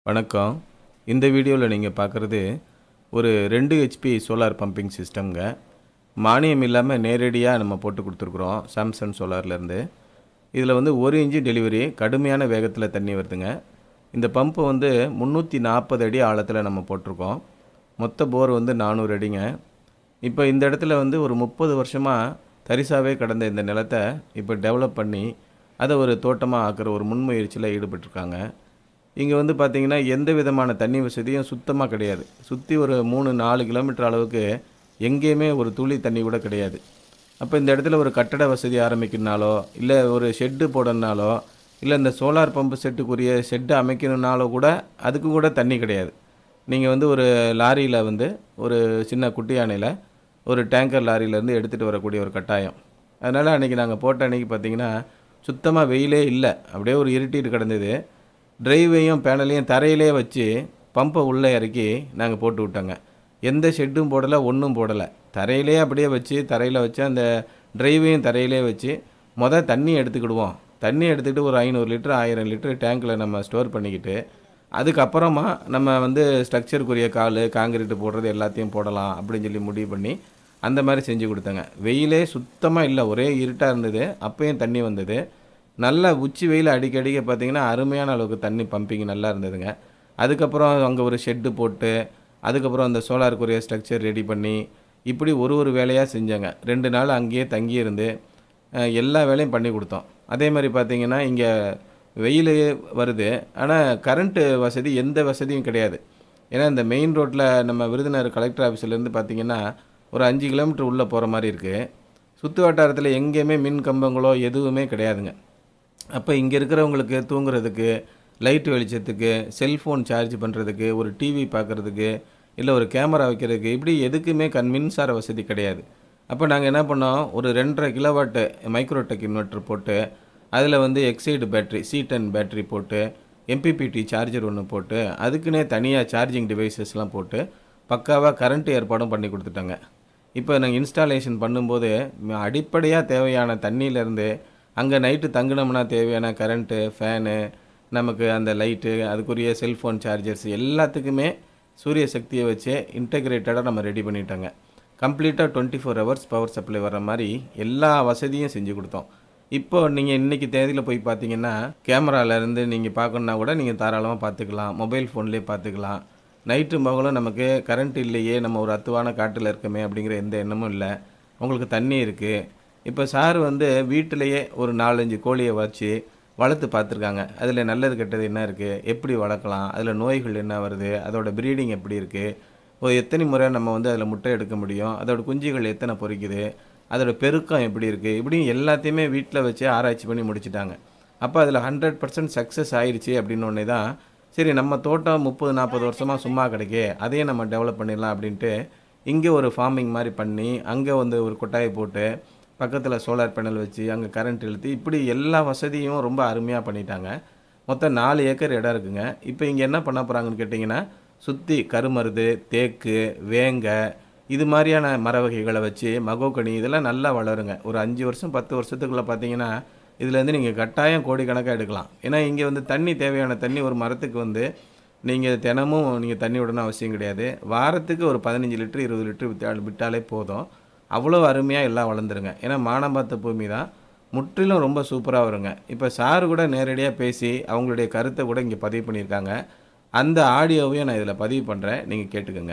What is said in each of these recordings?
வணக்கம் இந்த வீடியோவில் நீங்கள் பார்க்குறது ஒரு ரெண்டு ஹெச்பி சோலார் பம்பிங் சிஸ்டம்ங்க மானியம் இல்லாமல் நேரடியாக நம்ம போட்டு கொடுத்துருக்குறோம் சாம்சங் சோலார்லேருந்து இதில் வந்து ஒரு இன்ச்சு டெலிவரி கடுமையான வேகத்தில் தண்ணி வருதுங்க இந்த பம்பு வந்து முந்நூற்றி நாற்பது அடி ஆழத்தில் நம்ம போட்டிருக்கோம் மொத்த போர் வந்து நானூறு அடிங்க இப்போ இந்த இடத்துல வந்து ஒரு முப்பது வருஷமாக தரிசாவே கடந்த இந்த நிலத்தை இப்போ டெவலப் பண்ணி அதை ஒரு தோட்டமாக ஆக்குற ஒரு முன்முயற்சியில் ஈடுபட்டிருக்காங்க இங்கே வந்து பார்த்திங்கன்னா எந்த விதமான தண்ணி வசதியும் சுத்தமாக கிடையாது சுற்றி ஒரு மூணு நாலு கிலோமீட்டர் அளவுக்கு எங்கேயுமே ஒரு துளி தண்ணி கூட கிடையாது அப்போ இந்த இடத்துல ஒரு கட்டட வசதி ஆரம்பிக்கணுனாலோ இல்லை ஒரு ஷெட்டு போடணுனாலோ இல்லை இந்த சோலார் பம்பு செட்டுக்குரிய ஷெட்டு அமைக்கணுனாலோ கூட அதுக்கு கூட தண்ணி கிடையாது நீங்கள் வந்து ஒரு லாரியில் வந்து ஒரு சின்ன குட்டி யானையில் ஒரு டேங்கர் லாரியிலேருந்து எடுத்துகிட்டு வரக்கூடிய ஒரு கட்டாயம் அதனால் அன்றைக்கி நாங்கள் போட்ட அன்றைக்கி பார்த்தீங்கன்னா சுத்தமாக வெயிலே இல்லை அப்படியே ஒரு இருட்டிட்டு கிடந்தது டிரைவையும் பேனலையும் தரையிலே வச்சு பம்பை உள்ளே இறக்கி நாங்கள் போட்டு விட்டோங்க எந்த ஷெட்டும் போடலை ஒன்றும் போடலை தரையிலே அப்படியே வச்சு தரையில் வச்சு அந்த டிரைவையும் தரையிலே வச்சு மொதல் தண்ணி எடுத்துக்கிடுவோம் தண்ணி எடுத்துக்கிட்டு ஒரு ஐநூறு லிட்டர் ஆயிரம் லிட்டர் டேங்க்கில் நம்ம ஸ்டோர் பண்ணிக்கிட்டு அதுக்கப்புறமா நம்ம வந்து ஸ்ட்ரக்சருக்குரிய கால் காங்கிரீட்டு போடுறது எல்லாத்தையும் போடலாம் அப்படின்னு சொல்லி முடிவு பண்ணி அந்த மாதிரி செஞ்சு கொடுத்தாங்க வெயிலே சுத்தமாக இல்லை ஒரே இருட்டாக இருந்தது அப்பயும் தண்ணி வந்தது நல்ல உச்சி வெயில் அடிக்கடிக்க பார்த்தீங்கன்னா அருமையான அளவுக்கு தண்ணி பம்பிங் நல்லா இருந்ததுங்க அதுக்கப்புறம் அங்கே ஒரு ஷெட்டு போட்டு அதுக்கப்புறம் அந்த சோலாருக்குரிய ஸ்ட்ரக்சர் ரெடி பண்ணி இப்படி ஒரு ஒரு வேலையாக செஞ்சாங்க ரெண்டு நாள் அங்கேயே தங்கி இருந்து அஹ், எல்லா வேலையும் பண்ணி கொடுத்தோம் அதே மாதிரி பார்த்தீங்கன்னா இங்கே வெயில் வருது ஆனால் கரண்ட்டு வசதி எந்த வசதியும் கிடையாது ஏன்னா இந்த மெயின் ரோட்டில் நம்ம விருதுநகர் கலெக்டர் ஆஃபீஸ்லேருந்து பார்த்தீங்கன்னா ஒரு அஞ்சு கிலோமீட்டர் உள்ளே போகிற மாதிரி இருக்குது சுற்று வட்டாரத்தில் எங்கேயுமே மின் கம்பங்களோ எதுவுமே கிடையாதுங்க அப்போ இங்கே இருக்கிறவங்களுக்கு தூங்குறதுக்கு லைட் வெளிச்சத்துக்கு செல்ஃபோன் சார்ஜ் பண்ணுறதுக்கு ஒரு டிவி பார்க்குறதுக்கு இல்லை ஒரு கேமரா வைக்கிறதுக்கு இப்படி எதுக்குமே கண் மின்சார வசதி கிடையாது அப்போ நாங்கள் என்ன பண்ணோம் ஒரு ரெண்டரை கிலோவாட்டு மைக்ரோடெக் இன்வெர்ட்டர் போட்டு அதில் வந்து Exide battery C ten battery போட்டு எம்பிபிடி சார்ஜர் ஒன்று போட்டு அதுக்குன்னே தனியாக சார்ஜிங் டிவைசஸ்லாம் போட்டு பக்காவாக கரண்ட் ஏற்பாடும் பண்ணி கொடுத்துட்டாங்க இப்போ நாங்கள் இன்ஸ்டாலேஷன் பண்ணும்போது ம- அடிப்படையாக தேவையான தண்ணியிலேருந்து அங்கே நைட்டு தங்கினோம்னா தேவையான கரண்ட்டு ஃபேனு நமக்கு அந்த லைட்டு அதுக்குரிய செல்ஃபோன் சார்ஜர்ஸ் எல்லாத்துக்குமே சூரிய சக்தியை வச்சு இன்டகிரேட்டடாக நம்ம ரெடி பண்ணிட்டோங்க கம்ப்ளீட்டாக twenty four hours power supply வர மாதிரி எல்லா வசதியும் செஞ்சு கொடுத்தோம் இப்போ நீங்கள் இன்றைக்கி தேதியில் போய் பார்த்தீங்கன்னா கேமராலேருந்து நீங்கள் பார்க்கணுன்னா கூட நீங்கள் தாராளமாக பார்த்துக்கலாம் மொபைல் ஃபோன்லேயே பார்த்துக்கலாம் நைட்டு மகளும் நமக்கு கரண்ட் இல்லையே நம்ம ஒரு அத்துவான காட்டில் இருக்கமே அப்படிங்கிற எந்த எண்ணமும் இல்லை உங்களுக்கு தண்ணி இருக்குது இப்போ சார் வந்து வீட்டிலையே ஒரு நாலஞ்சு கோழியை வச்சு வளர்த்து பார்த்துருக்காங்க அதில் நல்லது கெட்டது என்ன இருக்குது எப்படி வளர்க்கலாம் அதில் நோய்கள் என்ன வருது அதோட ப்ரீடிங் எப்படி இருக்குது ஒரு எத்தனை முறை நம்ம வந்து அதில் முட்டை எடுக்க முடியும் அதோட குஞ்சுகள் எத்தனை பொரிக்குது அதோட பெருக்கம் எப்படி இருக்குது இப்படி எல்லாத்தையுமே வீட்டில் வச்சு ஆராய்ச்சி பண்ணி முடிச்சிட்டாங்க அப்போ அதில் ஹண்ட்ரட் பர்சன்ட் சக்ஸஸ் ஆயிடுச்சு அப்படின்னு ஒன்று தான் சரி நம்ம தோட்டம் முப்பது நாற்பது வருஷமாக சும்மா கிடைக்கே அதையும் நம்ம டெவலப் பண்ணிடலாம் அப்படின்ட்டு இங்கே ஒரு ஃபார்மிங் மாதிரி பண்ணி அங்கே வந்து ஒரு கொட்டாயை போட்டு பக்கத்தில் சோலார் பேனல் வச்சு அங்கே கரண்ட் இழுத்து இப்படி எல்லா வசதியும் ரொம்ப அருமையாக பண்ணிட்டாங்க மொத்தம் நாலு ஏக்கர் இடம் இருக்குங்க இப்போ இங்கே என்ன பண்ண போகிறாங்கன்னு கேட்டிங்கன்னா சுற்றி கருமருது தேக்கு வேங்க இது மாதிரியான மர வகைகளை வச்சு மகோக்கனி இதெல்லாம் நல்லா வளருங்க ஒரு அஞ்சு வருஷம் பத்து வருஷத்துக்குள்ளே பார்த்தீங்கன்னா இதுலேருந்து நீங்கள் கட்டாயம் கோடிக்கணக்காக எடுக்கலாம் ஏன்னா இங்கே வந்து தண்ணி தேவையான தண்ணி ஒரு மரத்துக்கு வந்து நீங்கள் தினமும் நீங்கள் தண்ணி விடணும் அவசியம் கிடையாது வாரத்துக்கு ஒரு பதினஞ்சு லிட்டர் இருபது லிட்டர் விட்டா விட்டாலே போதும் அவ்வளோ அருமையாக எல்லாம் வளர்ந்துருங்க ஏன்னா மானம்பாத்த பூமி தான் முற்றிலும் ரொம்ப சூப்பராக வருங்க இப்போ சார் கூட நேரடியாக பேசி அவங்களுடைய கருத்தை கூட இங்கே பதிவு பண்ணியிருக்காங்க அந்த ஆடியோவையும் நான் இதில் பதிவு பண்ணுறேன் நீங்கள் கேட்டுக்கோங்க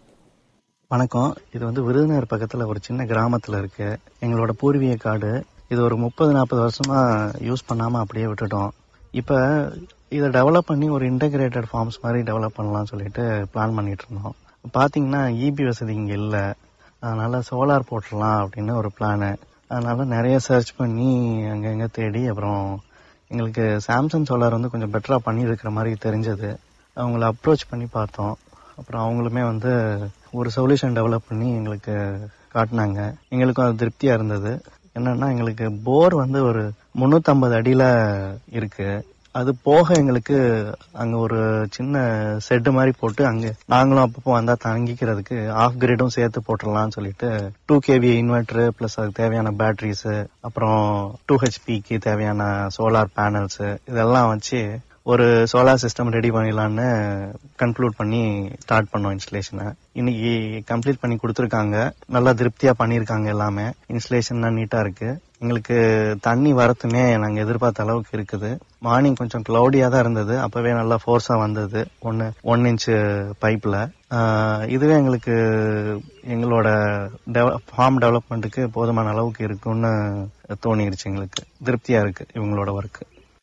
வணக்கம் இது வந்து விருதுநகர் பக்கத்துல ஒரு சின்ன கிராமத்துல இருக்கு எங்களோட பூர்வீக காடு இது ஒரு முப்பது நாற்பது வருஷமா யூஸ் பண்ணாம அப்படியே விட்டுட்டோம் இப்ப இதை டெவலப் பண்ணி ஒரு இன்டகிரேட்டட் ஃபார்ம்ஸ் மாதிரி டெவலப் பண்ணலாம்னு சொல்லிட்டு பிளான் பண்ணிட்டு இருந்தோம் பாத்தீங்கன்னா இபி வசதி இங்க இல்ல அதனால சோலார் போட்டுடலாம் அப்படின்னு ஒரு பிளானு அதனால நிறைய சர்ச் பண்ணி அங்கங்க தேடி அப்புறம் எங்களுக்கு சாம்சங் சோலார் வந்து கொஞ்சம் பெட்டரா பண்ணி இருக்கிற மாதிரி தெரிஞ்சது அவங்கள அப்ரோச் பண்ணி பார்த்தோம் அப்புறம் அவங்களுமே வந்து ஒரு சொல்யூஷன் டெவலப் பண்ணி எங்களுக்கு காட்டினாங்க எங்களுக்கும் அது திருப்தியா இருந்தது என்னன்னா எங்களுக்கு போர் வந்து ஒரு 350 அடியில இருக்கு அது போக எங்களுக்கு அங்க ஒரு சின்ன செட்டு மாதிரி போட்டு அங்க நாங்களும் அப்பப்போ வந்தா தங்கிக்கிறதுக்கு ஆஃப் கிரேடும் சேர்த்து போட்டுடலாம்னு சொல்லிட்டு டூ கேவி இன்வெர்டர் பிளஸ் அதுக்கு தேவையான பேட்டரிஸ் அப்புறம் டூ ஹெச்பிக்கு தேவையான சோலார் பேனல்ஸ் இதெல்லாம் வச்சு ஒரு சோலார் சிஸ்டம் ரெடி பண்ணிடலான்னு கன்க்ளூட் பண்ணி ஸ்டார்ட் பண்ணோம் இன்ஸ்டலேஷனை இன்னைக்கு கம்ப்ளீட் பண்ணி கொடுத்துருக்காங்க நல்லா திருப்தியா பண்ணியிருக்காங்க எல்லாமே இன்ஸ்டலேஷன்லாம் நீட்டா இருக்கு எங்களுக்கு தண்ணி வரத்துமே நாங்கள் எதிர்பார்த்த அளவுக்கு இருக்குது மார்னிங் கொஞ்சம் க்ளௌடியாக தான் இருந்தது அப்போவே நல்லா ஃபோர்ஸாக வந்தது ஒன்று ஒன் இன்ச்சு பைப்பில் இதுவே எங்களுக்கு எங்களோட ஃபார்ம் டெவலப்மெண்ட்டுக்கு போதுமான அளவுக்கு இருக்குன்னு தோணிருச்சு எங்களுக்கு திருப்தியாக இருக்குது இவங்களோட ஒர்க்கு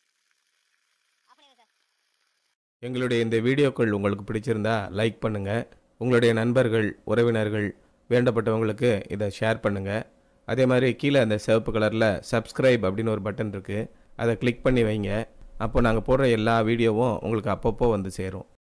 எங்களுடைய இந்த வீடியோக்கள் உங்களுக்கு பிடிச்சிருந்தா லைக் பண்ணுங்கள் உங்களுடைய நண்பர்கள் உறவினர்கள் வேண்டப்பட்டவங்களுக்கு இதை ஷேர் பண்ணுங்கள் அதே மாதிரி கீழே அந்த சிவப்பு கலரில் சப்ஸ்கிரைப் அப்படின்னு ஒரு பட்டன் இருக்குது அதை கிளிக் பண்ணி வைங்க அப்போ நாங்கள் போடுற எல்லா வீடியோவும் உங்களுக்கு அப்பப்போ வந்து சேரும்